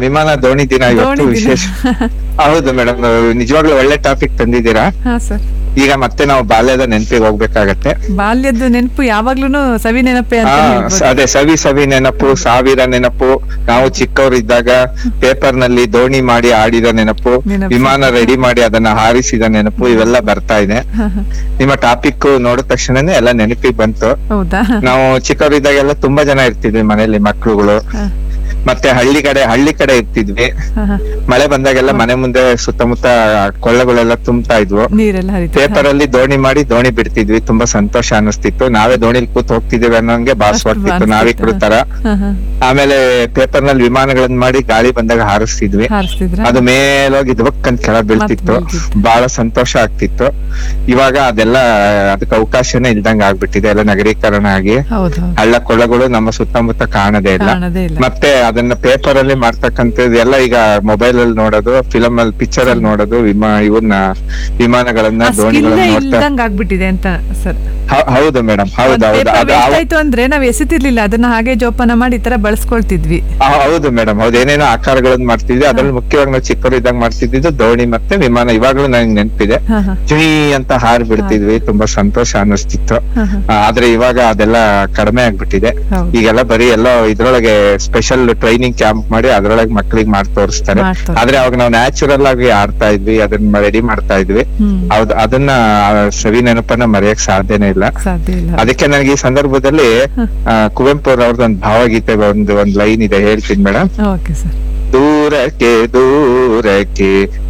ವಿಮಾನ ದೋಣಿ ದಿನ ಇವತ್ತು ದೋಣಿ ದಿನ. ವಿಶೇಷ ಹೌದು ಮೇಡಮ್ ನಿಜವಾಗ್ಲೂ ಒಳ್ಳೆ ಟಾಪಿಕ್ ತಂದಿದ್ದೀರಾ ಹಾ ಸರ್ ಈಗ ಮತ್ತೆ ನಾವು ಬಾಲ್ಯದ ನೆನಪಿಗೆ ಹೋಗ್ಬೇಕಾಗತ್ತೆ ಬಾಲ್ಯದ ನೆನಪು ಯಾವಾಗ್ಲೂನು ಸವಿ ನೆನಪೆ ಆ, ಅಂತ ಸ- ಅದೇ ಸವಿ ಸವಿ ನೆನಪು ಸಾವಿರ ನೆನಪು ನಾವು ಚಿಕ್ಕವರಿದ್ದಾಗ ಪೇಪರ್ ನಲ್ಲಿ ದೋಣಿ ಮಾಡಿ ಆಡಿದ ನೆನಪು ನೆನಪು. ವಿಮಾನ ರೆಡಿ ಮಾಡಿ ಅದನ್ನ ಹಾರಿಸಿದ ನೆನಪು ಇವೆಲ್ಲ ಬರ್ತಾ ಇದೆ ನಿಮ್ಮ ಟಾಪಿಕ್ ನೋಡಿದ ತಕ್ಷಣನೇ ಎಲ್ಲ ನೆನಪಿಗೆ ಬಂತು ಹೌದಾ ನಾವು ಚಿಕ್ಕವರಿದ್ದಾಗೆಲ್ಲ ತುಂಬಾ ಜನ ಇರ್ತಿದ್ವಿ ಮನೆಯಲ್ಲಿ ಮಕ್ಳುಗಳು ಹ, ಮತ್ತೆ ಹಳ್ಳಿ ಕಡೆ ಹಳ್ಳಿ ಕಡೆ ಇರ್ತಿದ್ವಿ ಹ, ಹ. ಮಳೆ ಬಂದಾಗೆಲ್ಲ ಮನೆ ಮುಂದೆ ಸುತ್ತಮುತ್ತ ಕೊಳ್ಳಗಳೆಲ್ಲ ತುಂಬ್ತಾ ಇದ್ವು ನೀರೆಲ್ಲ ಹರಿತಾ ಪೇಪರ್ ಅಲ್ಲಿ ದೋಣಿ ಮಾಡಿ ದೋಣಿ ಬಿಡ್ತಿದ್ವಿ ತುಂಬಾ ಸಂತೋಷ ಅನಿಸ್ತಿತ್ತು ನಾವೇ ದೋಣಿಲಿ ಕೂತ್ ಹೋಗ್ತಿದ್ದೇವೆ ಅನ್ನೋಂಗೆ ಭಾಸವಾಗ್ತಿತ್ತು ಅಷ್ಟು ನಾವಿಕರು ಅನ್ಸ್ತಿತ್ತು. ತರ ಹ, ಹ. ಆಮೇಲೆ ಪೇಪರ್ ನಲ್ಲಿ ವಿಮಾನಗಳನ್ನ ಮಾಡಿ ಗಾಳಿ ಬಂದಾಗ ಹಾರಿಸ್ತಿದ್ವಿ ಹಾರಿಸ್ತಿದ್ರ ಅದು ಮೇಲೋಗಿ ದುಬಕ್ಕಂತ ಕೆಳ ಬೀಳ್ತಿತ್ತು ಮತ್ತ್ ಬೀಳ್ತಿತ್ತು. ಬಹಳ ಸಂತೋಷ ಆಗ್ತಿತ್ತು ಇವಾಗ ಅದೆಲ್ಲ ಅದಕ್ಕೆ ಅವಕಾಶನೇ ಇಲ್ದಂಗ ಆಗ್ಬಿಟ್ಟಿದೆ ಎಲ್ಲ ನಗರೀಕರಣ ಆಗಿ ಹೌದು ಹೌದು. ಹಳ್ಳ ಕೊಳ್ಳಗಳು ನಮ್ಮ ಸುತ್ತಮುತ್ತ ಕಾಣದೇ ಇಲ್ಲ ಕಾಣದೇ ಇಲ್ಲ ಮತ್ತೆ ಅದನ್ನ ಪೇಪರ್ ಅಲ್ಲಿ ಮಾಡ್ತಕ್ಕಂಥದ್ದು ಎಲ್ಲ ಈಗ ಮೊಬೈಲ್ ಅಲ್ಲಿ ನೋಡೋದು ಫಿಲಮ್ ಅಲ್ಲಿ ಪಿಕ್ಚರ್ ಅಲ್ಲಿ ನೋಡೋದು ವಿಮಾ ಇವನ್ನ ವಿಮಾನಗಳನ್ನ ಆ ಸ್ಕಿಲ್ ದೋಣಿಗಳನ್ನ ನೋಡ್ತಾ ಇಲ್ದಂಗ್ ಆಗ್ಬಿಟ್ಟಿದೆ ಅಂತ ಸರ್ ಹೌ- ಹೌದು ಮೇಡಮ್ ಹೌದು ಹೌದು ಅದು ಅವ- ಆಯ್ತು ಅಂದ್ರೆ ನಾವ್ ಎಸಿತಿರ್ಲಿಲ್ಲ ಅದನ್ನ ಹಾಗೆ ಜೋಪಾನ ಮಾಡಿ ಈ ತರ ಬಳಸ್ಕೊಳ್ತಿದ್ವಿ ಆ, ಹೌದು ಮೇಡಮ್ ಹೌದು ಏನೇನೋ ಆಕಾರಗಳನ್ನ ಮಾಡ್ತಿದ್ವಿ ಅದ್ರಲ್ಲಿ ಮುಖ್ಯವಾಗಿ ನಾವು ಚಿಕ್ಕವರು ಇದ್ದಾಗ ಮಾಡ್ತಿದ್ದು ದೋಣಿ ಮತ್ತೆ ವಿಮಾನ ಇವಾಗ್ಲೂ ನಂಗೆ ನೆನಪಿದೆ ಹ, ಹ, ಜುಯಿ ಅಂತ ಹಾರಿ ಬಿಡ್ತಿದ್ವಿ ತುಂಬಾ ಸಂತೋಷ ಅನ್ನಿಸ್ತಿತ್ತು ಹ, ಹ. ಆ, ಆದ್ರೆ ಇವಾಗ ಅದೆಲ್ಲ ಕಡಿಮೆ ಆಗ್ಬಿಟ್ಟಿದೆ ಹೌದು. ಈಗೆಲ್ಲ ಬರೀ ಎಲ್ಲೋ ಇದ್ರೊಳಗೆ ಸ್ಪೆಷಲ್ ಟ್ರೈನಿಂಗ್ ಕ್ಯಾಂಪ್ ಮಾಡಿ ಅದ್ರೊಳಗೆ ಮಕ್ಳಿಗೆ ಮಾಡಿ ತೋರಿಸ್ತಾರೆ ಮಾಡ್ ತೋರ್ಸ್ತಾರೆ. ಆದ್ರೆ ಅವಾಗ ನಾವು ನ್ಯಾಚುರಲ್ ಆಗಿ ಆಡ್ತಾ ಇದ್ವಿ ಅದನ್ನ ರೆಡಿ ಮಾಡ್ತಾ ಇದ್ವಿ ಹ್ಮ್ ಹೌದು ಅದನ್ನ ಆ, ಸವಿ ನೆನಪನ್ನ ಮರೆಯಕ್ ಸಾಧ್ಯನೇ ಇಲ್ಲ ಸಾಧ್ಯ ಇಲ್ಲ ಅದಕ್ಕೆ ನನಗೆ ಈ ಸಂದರ್ಭದಲ್ಲಿ ಆ, ಕುವೆಂಪು ಅವ್ರದ್ದು ಒಂದು ಭಾವಗೀತೆ ಒಂದು ಒಂದ್ ಲೈನ್ ಇದೆ ಹೇಳ್ತೀನಿ ಮೇಡಮ್ ಓಕೆ ಸರ್ ದೂರಕ್ಕೆ ದೂರಕ್ಕೆ